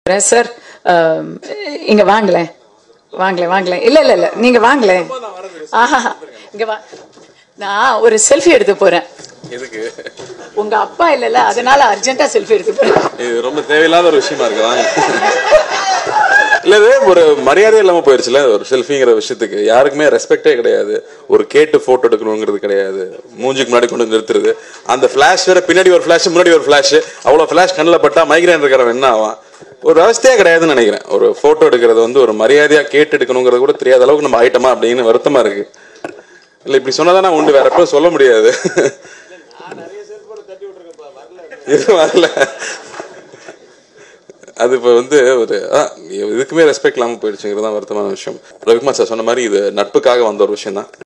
வரேன் சார் ஆம், இங்க வாங்களேன் வாங்களேன் வாங்களேன் இல்ல இல்ல இல்ல நீங்க வாங்களேன் ஆஹா இங்க வா நான் ஒரு செல்ஃபி எடுத்து போறேன் எதுக்கு உங்க அப்பா இல்லைல்ல அதனால அர்ஜென்ட்டா செல்ஃபி எடுத்து போறேன் இது ரொம்ப தேவையில்லாத ஒரு விஷயமா இருக்கு வாங்க இல்ல இது ஒரு மரியாதை இல்லாம போயிருச்சுல ஒரு செல்ஃபிங்கிற விஷயத்துக்கு யாருக்குமே ரெஸ்பெக்டே கிடையாது ஒரு கேட்டு போட்டோ எடுக்கணுங்கிறது கிடையாது மூஞ்சிக்கு முன்னாடி கொண்டு வந்து நிறுத்துறது அந்த ஃபிளாஷ் வேற பின்னாடி ஒரு ஃபிளாஷ் முன்னாடி ஒரு ஃபிளாஷ் அவ்வளவு ஃபிளாஷ் கண்ணில் பட்டா மைக்ரேன் இருக்கிறவன் என்ன ஆவான் ஒரு அவஸ்தையே கிடையாதுன்னு நினைக்கிறேன் ஒரு போட்டோ எடுக்கிறது வந்து ஒரு மரியாதையா கேட்டு எடுக்கணுங்கிறது கூட தெரியாத அளவுக்கு நம்ம ஆயிட்டோமா அப்படின்னு வருத்தமா இருக்கு இல்ல இப்படி சொன்னதானே உண்டு வேற எப்பவும் சொல்ல முடியாது இது வரல அது இப்போ வந்து ஒரு ஆ, இதுக்குமே ரெஸ்பெக்ட் இல்லாமல் போயிடுச்சுங்கிறது தான் வருத்தமான விஷயம் ரவிக்குமார் சார் சொன்ன மாதிரி இது நட்புக்காக வந்த ஒரு விஷயம் தான்